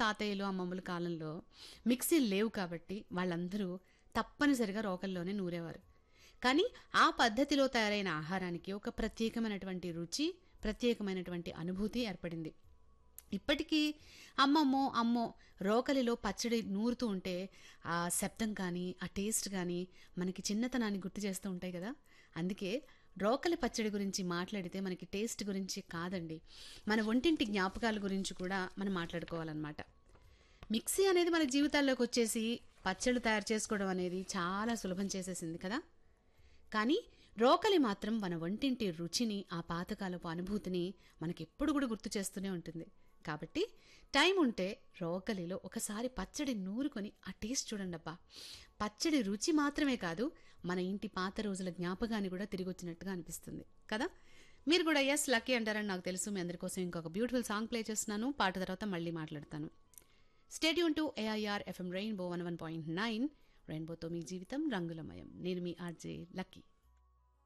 తాతయ్యలు అమ్మమ్మల కాలంలో మిక్సీలు లేవు కాబట్టి వాళ్ళందరూ తప్పనిసరిగా రోకల్లోనే నూరేవారు కానీ ఆ పద్ధతిలో తయారైన ఆహారానికి ఒక ప్రత్యేకమైనటువంటి రుచి ప్రత్యేకమైనటువంటి అనుభూతి ఏర్పడింది ఇప్పటికీ అమ్మమ్మో అమ్మో రోకలిలో పచ్చడి నూరుతూ ఉంటే ఆ శబ్దం కానీ ఆ టేస్ట్ కానీ మనకి చిన్నతనాన్ని గుర్తు చేస్తూ ఉంటాయి కదా అందుకే రోకలి పచ్చడి గురించి మాట్లాడితే మనకి టేస్ట్ గురించి కాదండి మన ఒంటింటి జ్ఞాపకాల గురించి కూడా మనం మాట్లాడుకోవాలన్నమాట మిక్సీ అనేది మన జీవితాల్లోకి వచ్చేసి పచ్చళ్ళు తయారు చేసుకోవడం అనేది చాలా సులభం చేసేసింది కదా కానీ రోకలి మాత్రం మన వంటింటి రుచిని ఆ పాతకాలపు అనుభూతిని మనకెప్పుడు కూడా గుర్తు చేస్తూనే ఉంటుంది కాబట్టి టైం ఉంటే రోకలిలో ఒకసారి పచ్చడి నూరుకొని ఆ టేస్ట్ చూడండి అబ్బా పచ్చడి రుచి మాత్రమే కాదు మన ఇంటి పాత రోజుల జ్ఞాపకాన్ని కూడా తిరిగి వచ్చినట్టుగా అనిపిస్తుంది కదా మీరు కూడా ఎస్ లక్కీ అంటారని నాకు తెలుసు మీ అందరి కోసం ఇంకొక బ్యూటిఫుల్ సాంగ్ ప్లే చేస్తున్నాను పాట తర్వాత మళ్ళీ మాట్లాడతాను stay tuned to AIR FM rainbow one one point nine రెయిన్బోతో మీ జీవితం రంగులమయం నేను మీ ఆర్జే లక్కీ